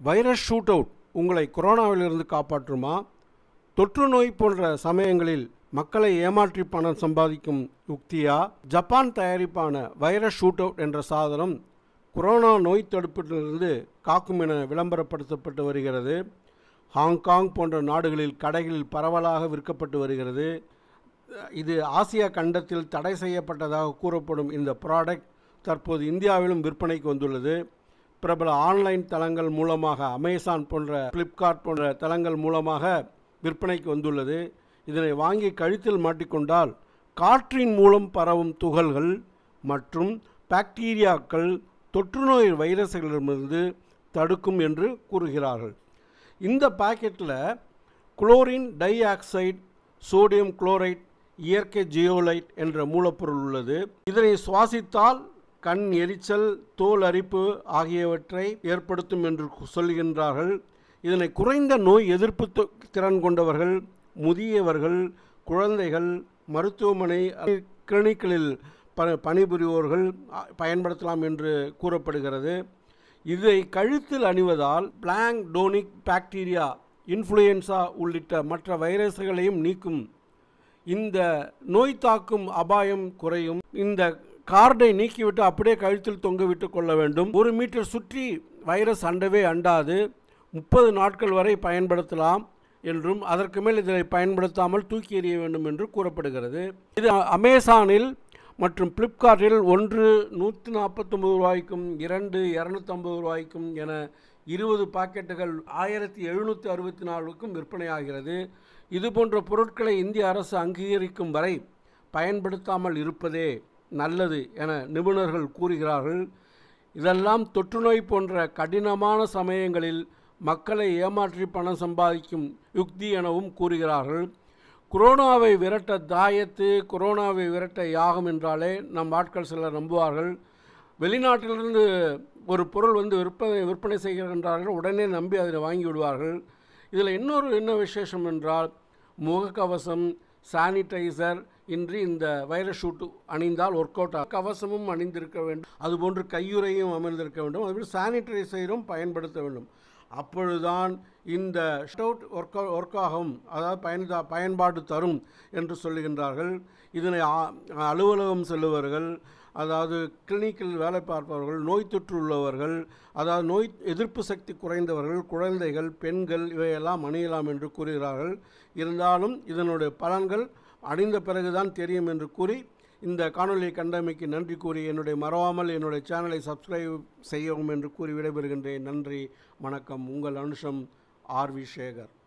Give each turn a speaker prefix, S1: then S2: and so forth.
S1: virus shoot out உங்களை கொரோனாவிலிருந்து காப்பாற்றுமா தொற்று நோய் போன்ற சமயங்களில் மக்களை ஏமாற்றி பணம் சம்பாதிக்கும் யுக்தியா ஜப்பான் தயாரிப்பான வைரஸ் ஷூட் அவுட் என்ற சாதனம் கொரோனா நோய் தடுப்பிலிருந்து காக்கும் என விளம்பரப்படுத்தப்பட்டு வருகிறது ஹாங்காங் போன்ற நாடுகளில் கடைகளில் பரவலாக விற்கப்பட்டு வருகிறது இது ஆசியா கண்டத்தில் தடை செய்யப்பட்டதாக கூறப்படும் இந்த ப்ராடக்ட் தற்போது இந்தியாவிலும் விற்பனைக்கு வந்துள்ளது பிரபல ஆன்லைன் தளங்கள் மூலமாக அமேசான் போன்ற ஃப்ளிப்கார்ட் போன்ற தளங்கள் மூலமாக விற்பனைக்கு வந்துள்ளது இதனை வாங்கி கழுத்தில் மாட்டிக்கொண்டால் காற்றின் மூலம் பரவும் துகள்கள் மற்றும் பாக்டீரியாக்கள் தொற்றுநோய் வைரஸ்களிடமிருந்து தடுக்கும் என்று கூறுகிறார்கள் இந்த பாக்கெட்டில் chlorine dioxide sodium chlorite இயற்கை ஜியோலைட் என்ற மூலப்பொருள் உள்ளது இதனை சுவாசித்தால் கண் எரிச்சல் தோல் அரிப்பு ஆகியவற்றை ஏற்படுத்தும் என்று சொல்கின்றார்கள் இதனை குறைந்த நோய் எதிர்ப்பு து- திறன் கொண்டவர்கள் முதியவர்கள் குழந்தைகள் மருத்துவமனை கிளினிக்களில் ப பணிபுரிவோர்கள் அ, பயன்படுத்தலாம் என்று கூறப்படுகிறது இதை கழுத்தில் அணிவதால் பிளாங் டோனிக் பாக்டீரியா இன்ஃப்ளூயன்சா உள்ளிட்ட மற்ற வைரஸ்களையும் நீக்கும் இந்த நோய் தாக்கும் அபாயம் குறையும் இந்த கார்டை நீக்கிவிட்டு அப்படியே கழுத்தில் தொங்கவிட்டு கொள்ள வேண்டும் ஒரு மீட்டர் சுற்றி வைரஸ் அண்டவே அண்டாது முப்பது நாட்கள் வரை பயன்படுத்தலாம் என்றும் அதற்கு மேல் இதை பயன்படுத்தாமல் தூக்கி எறிய வேண்டும் என்று கூறப்படுகிறது இது அமேசானில் மற்றும் ஃப்ளிப்கார்ட்டில் ஒன்று நூற்றி நாற்பத்தொம்பது ரூபாய்க்கும் இரண்டு இரநூத்தம்பது ரூபாய்க்கும் என இருபது பாக்கெட்டுகள் ஆயிரத்தி எழுநூற்றி அறுபத்தி நாலுக்கும் விற்பனையாகிறது இது போன்ற பொருட்களை இந்திய அரசு அங்கீகரிக்கும் வரை பயன்படுத்தாமல் இருப்பதே நல்லது என நிபுணர்கள் கூறுகிறார்கள் இதெல்லாம் தொற்றுநோய் போன்ற கடினமான சமயங்களில் மக்களை ஏமாற்றி பணம் சம்பாதிக்கும் யுக்தி எனவும் கூறுகிறார்கள் கொரோனாவை விரட்ட தாயத்து கொரோனாவை விரட்ட யாகம் என்றாலே நம் ஆட்கள் சிலர் நம்புவார்கள் வெளிநாட்டிலிருந்து ஒரு பொருள் வந்து விற்பனை விற்பனை செய்கின்றார்கள் உடனே நம்பி அதை வாங்கி விடுவார்கள் இதில் இன்னொரு என்ன விசேஷம் என்றால் முகக்கவசம் சானிடைசர் இன்றி இந்த வைரஸ் ஷூட் அணிந்தால் ஒர்க் அவுட் ஆகும் கவசமும் அணிந்திருக்க வேண்டும் அதுபோன்று கையுறையும் அமர்ந்திருக்க வேண்டும் அதுபோல் சானிடைசரும் பயன்படுத்த வேண்டும் அப்பொழுதுதான் இந்த ஷவுட் ஒர்க் ஒர்க் ஆகும் அதாவது பயன் பயன்பாடு தரும் என்று சொல்லுகின்றார்கள் இதனை ஆ- அலுவலகம் செல்லுவர்கள் அதாவது கிளினிக்கில் வேலை பார்ப்பவர்கள் நோய் தொற்று உள்ளவர்கள் அதாவது நோய் எதிர்ப்பு சக்தி குறைந்தவர்கள் குழந்தைகள் பெண்கள் இவையெல்லாம் அணியலாம் என்று கூறுகிறார்கள் இருந்தாலும் இதனுடைய பலன்கள் அணிந்த பிறகுதான் தெரியும் என்று கூறி இந்த காணொலியை கண்டமைக்கு நன்றி கூறி என்னுடைய மறவாமல் என்னுடைய சேனலை சப்ஸ்கிரைப் செய்யவும் என்று கூறி விடைபெறுகின்றேன் நன்றி வணக்கம் உங்கள் அனுஷம் ஆர் வி சேகர்